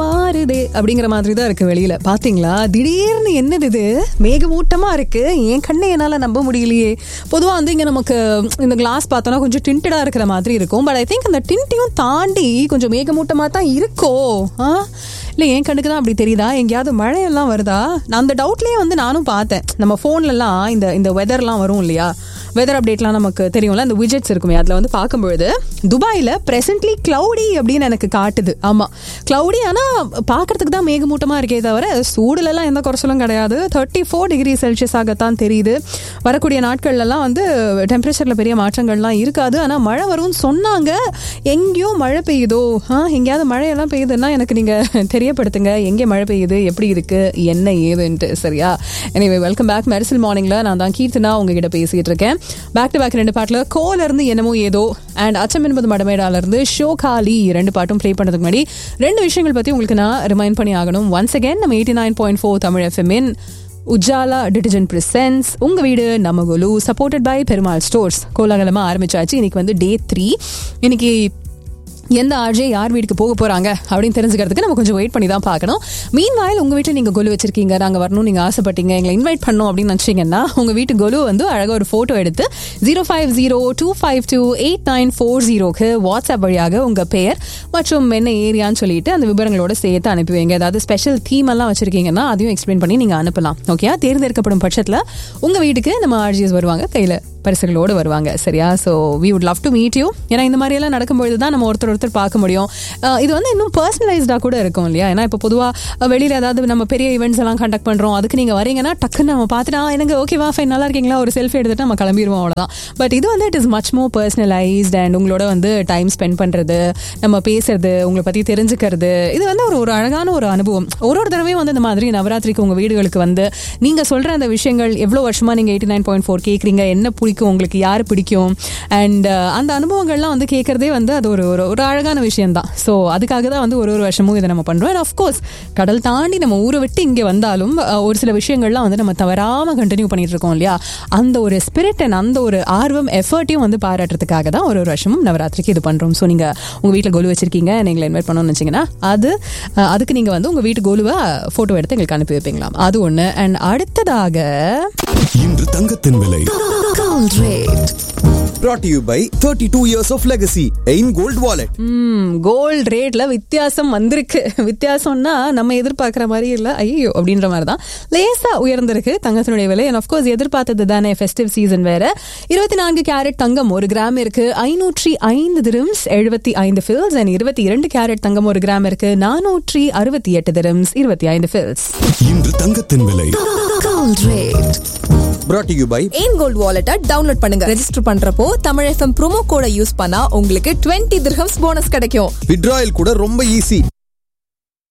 மாறுதே அப்படிங்கிற மாதிரி தான் இருக்கு வெளியில பாத்தீங்களா திடீர்னு என்னது இது மேகமூட்டமா இருக்கு என் கண்ணை என்னால நம்ப முடியலையே பொதுவா வந்து இங்க நமக்கு இந்த கிளாஸ் பார்த்தோம்னா கொஞ்சம் டிண்டடா இருக்கிற மாதிரி இருக்கும் பட் ஐ திங்க் அந்த டிண்ட்டையும் தாண்டி கொஞ்சம் மேகமூட்டமா தான் இருக்கோ ஆ இல்லை என் கண்ணுக்கு தான் அப்படி தெரியுதா எங்கேயாவது மழையெல்லாம் வருதா நான் அந்த டவுட்லேயே வந்து நானும் பார்த்தேன் நம்ம ஃபோன்லலாம் இந்த இந்த வெதர்லாம் வரும் இல்லையா வெதர் அப்டேட்லாம் நமக்கு தெரியும்ல அந்த விஜெட்ஸ் இருக்குமே அதில் வந்து பார்க்கும்பொழுது துபாயில் ப்ரெசென்ட்லி க்ளவுடி அப்படின்னு எனக்கு காட்டுது ஆமாம் க்ளவுடி ஆனால் பார்க்கறதுக்கு தான் மேகமூட்டமாக இருக்கே தவிர சூடுலலாம் எந்த குறைச்சலும் கிடையாது தேர்ட்டி ஃபோர் டிகிரி செல்சியஸ் ஆகத்தான் தெரியுது வரக்கூடிய நாட்கள்லாம் வந்து டெம்பரேச்சரில் பெரிய மாற்றங்கள்லாம் இருக்காது ஆனால் மழை வரும்னு சொன்னாங்க எங்கேயோ மழை பெய்யுதோ ஆ எங்கேயாவது மழையெல்லாம் பெய்யுதுன்னா எனக்கு நீங்கள் தெரியப்படுத்துங்க எங்கே மழை பெய்யுது எப்படி இருக்கு என்ன ஏதுன்ட்டு சரியா எனிவே வெல்கம் பேக் மெரிசல் மார்னிங்ல நான் தான் கீர்த்தனா உங்ககிட்ட பேசிட்டு இருக்கேன் பேக் டு பேக் ரெண்டு பாட்டில் கோல இருந்து என்னமோ ஏதோ அண்ட் அச்சம் என்பது மடமேடால இருந்து ஷோ காலி ரெண்டு பாட்டும் ப்ளே பண்ணுறதுக்கு முன்னாடி ரெண்டு விஷயங்கள் பற்றி உங்களுக்கு நான் ரிமைண்ட் பண்ணி ஆகணும் ஒன்ஸ் அகேன் நம்ம eighty nine point four Tamil எஃப்எம்இன் உஜாலா டிட்டர்ஜென்ட் பிரசன்ஸ் உங்க வீடு நம்ம குலு சப்போர்ட்டட் பை பெருமாள் ஸ்டோர்ஸ் கோலாகலமா ஆரம்பிச்சாச்சு இன்னைக்கு வந்து டே த்ரீ இன்னைக்கு எந்த ஆர்ஜே யார் வீட்டுக்கு போக போறாங்க அப்படின்னு தெரிஞ்சுக்கிறதுக்கு நம்ம கொஞ்சம் வெயிட் பண்ணி தான் பார்க்கணும் மீன் வாயில் உங்க வீட்டில் நீங்க கொலு வச்சிருக்கீங்க நாங்க வரணும் நீங்க ஆசைப்பட்டீங்க எங்களை இன்வைட் பண்ணோம் அப்படின்னு நினைச்சீங்கன்னா உங்க வீட்டு கொலு வந்து அழகா ஒரு போட்டோ எடுத்து zero five zero two five two eight nine four ஜீரோக்கு வாட்ஸ்அப் வழியாக உங்க பெயர் மற்றும் என்ன ஏரியான்னு சொல்லிட்டு அந்த விவரங்களோட சேர்த்து அனுப்பி வைங்க ஏதாவது ஸ்பெஷல் தீம் எல்லாம் வச்சிருக்கீங்கன்னா அதையும் எக்ஸ்பிளைன் பண்ணி நீங்க அனுப்பலாம் ஓகே தேர்ந்தெடுக்கப்படும் பட்சத்தில் உங்க வீட்டுக்கு நம்ம ஆர்ஜிஎஸ் வருவாங்க கையில பரிசுகளோடு வருவாங்க சரியா so we would love to meet you ஏன்னா இந்த மாதிரி எல்லாம் நடக்கும்பொழுது தான் நம்ம ஒருத்தர் ஒருத்தர் பார்க்க முடியும் அஹ் இது வந்து இன்னும் பர்சனலைஸ்டாக கூட இருக்கும் இல்லையா ஏன்னா இப்போ பொதுவாக வெளியில் ஏதாவது நம்ம பெரிய ஈவெண்ட்ஸ் எல்லாம் கண்டக்ட் பண்ணுறோம் அதுக்கு நீங்கள் வரீங்கன்னா டக்குன்னு நம்ம பார்த்துட்டு "ஆ, எனக்கு ஓகேவா ஃபைன் நல்லா இருக்கீங்களா ஒரு செல்ஃபி எடுத்துட்டு நம்ம கிளம்பிடுவோம் அவ்வளோதான் பட் இது வந்து it is much more personalised and உங்களோட வந்து டைம் ஸ்பெண்ட் பண்ணுறது நம்ம பேசுறது உங்களை பற்றி தெரிஞ்சுக்கிறது இது வந்து ஒரு ஒரு அழகான ஒரு அனுபவம் ஒரு ஒரு தடவையும் வந்து இந்த மாதிரி நவராத்திரிக்கு உங்கள் வீடுகளுக்கு வந்து நீங்கள் சொல்கிற அந்த விஷயங்கள் எவ்வளோ வருஷமாக நீங்கள் எயிட்டி நைன் பாயிண்ட் ஃபோர் கேட்குறீங்க என்ன பிடிக்கும் உங்களுக்கு யார் பிடிக்கும் அண்ட் அந்த அனுபவங்கள்லாம் வந்து கேட்குறதே வந்து அது ஒரு ஒரு ஒரு அழகான விஷயம் தான் ஸோ அதுக்காக தான் வந்து ஒரு ஒரு வருஷமும் இதை நம்ம பண்ணுறோம் அண்ட் ஆஃப்கோர்ஸ் கடல் தாண்டி நம்ம ஊரை விட்டு இங்கே வந்தாலும் அஹ், ஒரு சில விஷயங்கள்லாம் வந்து நம்ம தவறாமல் கண்டினியூ பண்ணிட்டு இருக்கோம் இல்லையா அந்த ஒரு ஸ்பிரிட் அண்ட் அந்த ஒரு ஆர்வம் எஃபர்ட்டையும் வந்து பாராட்டுறதுக்காக தான் ஒரு ஒரு வருஷமும் நவராத்திரிக்கு இது பண்ணுறோம் ஸோ நீங்கள் உங்கள் வீட்டில் கோலு வச்சிருக்கீங்க நீங்களை இன்வைட் பண்ணணும்னு வச்சிங்கன்னா அது அஹ், அதுக்கு நீங்கள் வந்து உங்கள் வீட்டு கோலுவை ஃபோட்டோ எடுத்து எங்களுக்கு அனுப்பி வைப்பீங்களாம் அது ஒன்று அண்ட் அடுத்ததாக இன்று தங்கத்தின் விலை Gold rate. brought to you by 32 years of legacy aim gold wallet gold ரேட்ல வித்தியாசம் வந்திருக்கு வித்தியாசம்னா நம்ம எதிர்பார்க்குற மாதிரி இல்லை ஐயோ அப்படின்ற மாதிரி தான் லேசா உயர்ந்திருக்கு தங்கத்தினுடைய விலை அண்ட் ஆஃப்கோர்ஸ் எதிர்பார்த்தது தானே ஃபெஸ்டிவ் சீசன் வேற இருபத்தி நான்கு கேரட் தங்கம் ஒரு கிராம் இருக்கு ஐநூற்றி ஐந்து திரம்ஸ் எழுபத்தி ஐந்து ஃபில்ஸ் அண்ட் இருபத்தி இரண்டு கேரட் தங்கம் ஒரு கிராம் இருக்கு நானூற்றி அறுபத்தி எட்டு திரம்ஸ் இருபத்தி ஐந்து ஃபில்ஸ் இன்று தங்கத்தின் விலை Gold rate. brought to you by Aim gold வாலெட்டை டவுன்லோட் பண்ணுங்க ரெஜிஸ்டர் பண்றப்போ தமிழ் எஃப்எம் ப்ரோமோ கோட யூஸ் பண்ணா உங்களுக்கு 20 திர்ஹம்ஸ் போனஸ் கிடைக்கும் withdrawal கூட ரொம்ப ஈஸி